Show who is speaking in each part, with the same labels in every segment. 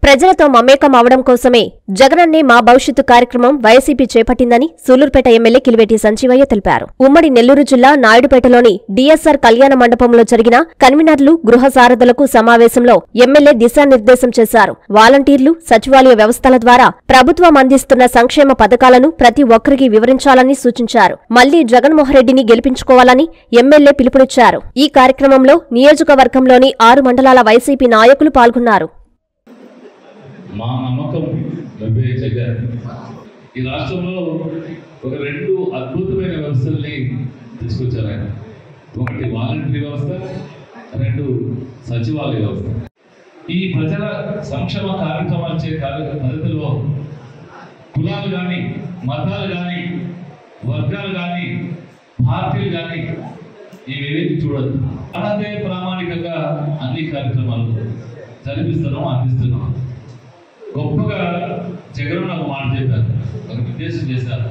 Speaker 1: ప్రజలతో మమేకం అవడం కోసమే జగనన్నే మా భవిష్యత్తు కార్యక్రమం వైసీపీ చేపట్టిందని సూలూరుపేట ఎమ్మెల్యే కిలివేటి సంజీవయ్య తెలిపారు ఉమ్మడి నెల్లూరు జిల్లా నాయుడుపేటలోని డిఎస్ఆర్ కళ్యాణ మండపంలో జరిగిన కన్వీనర్లు గృహ సారథులకు సమావేశంలో ఎమ్మెల్యే దిశానిర్దేశం చేశారు వాలంటీర్లు సచివాలయ వ్యవస్థల ద్వారా ప్రభుత్వం అందిస్తున్న సంక్షేమ పథకాలను ప్రతి ఒక్కరికి వివరించాలని సూచించారు మళ్లీ జగన్మోహన్ రెడ్డిని గెలిపించుకోవాలని ఎమ్మెల్యే పిలుపునిచ్చారు ఈ కార్యక్రమంలో నియోజకవర్గంలోని ఆరు మండలాల వైసీపీ నాయకులు పాల్గొన్నారు
Speaker 2: మా నమ్మకం డెబ్బై జగన్ ఈ రాష్ట్రంలో ఒక రెండు అద్భుతమైన వ్యవస్థల్ని తీసుకొచ్చారు ఆయన ఒకటి వాలంటరీ వ్యవస్థ రెండు సచివాలయ వ్యవస్థ ఈ ప్రజల సంక్షేమ కార్యక్రమాలు చే కార్య పద్ధతిలో కులాలు కానీ మతాలు కానీ వర్గాలు కానీ పార్టీలు కానీ ఇవేవి చూడద్దు అలాగే ప్రామాణికంగా అన్ని కార్యక్రమాలు జరిపిస్తున్నాం అందిస్తున్నాం గొప్పగా జగన్ నాకు మాట చెప్పారు ఒక నిర్దేశం చేశారు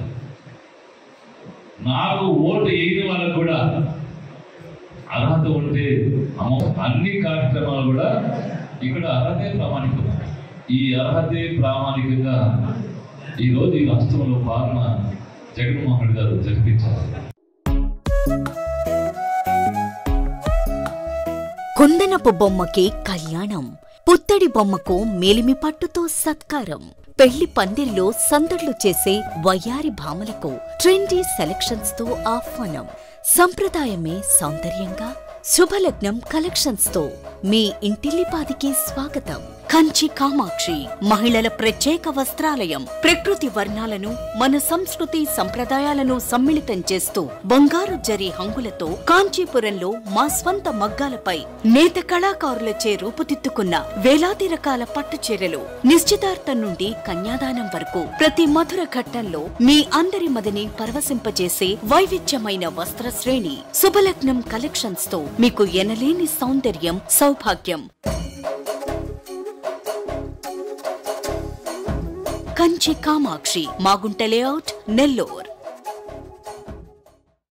Speaker 2: నాకు ఓటు వేయని వాళ్ళకు కూడా అర్హత ఉంటే అమ్మ అన్ని కార్యక్రమాలు కూడా ఇక్కడ అర్హతే ప్రామాణికం ఈ అర్హతే ప్రామాణికంగా ఈరోజు ఈ రాష్ట్రంలో పాలన జగన్మోహన్ రెడ్డి గారు జరిపించారు
Speaker 3: కుందనపు బొమ్మకి కళ్యాణం పుత్తడి బొమ్మకు మేలిమి పట్టుతో సత్కారం పెళ్లి పందిర్లో సందడ్లు చేసే వయ్యారి భామలకు ట్రెండీ సెలక్షన్స్ తో ఆహ్వానం సంప్రదాయమే సౌందర్యంగా శుభలగ్నం కలెక్షన్స్ తో మీ ఇంటిల్లిపాదికి స్వాగతం కంచి కామాక్షి మహిళల ప్రత్యేక వస్త్రాలయం ప్రకృతి వర్ణాలను మన సంస్కృతి సంప్రదాయాలను సమ్మిళితం చేస్తూ బంగారు జరి హంగులతో కాంచీపురంలో మా స్వంత మగ్గాలపై నేత కళాకారులచే రూపుదిద్దుకున్న వేలాది రకాల పట్టు చీరలు నిశ్చితార్థం నుండి కన్యాదానం వరకు ప్రతి మధుర ఘట్టంలో మీ అందరి మదిని పరవశింపజేసే వైవిధ్యమైన వస్త్ర శ్రేణి శుభలగ్నం కలెక్షన్స్ తో మీకు ఎనలేని సౌందర్యం సౌభాగ్యం కంచి కామాక్షి మాగుంట లేఅవుట్ నెల్లూర్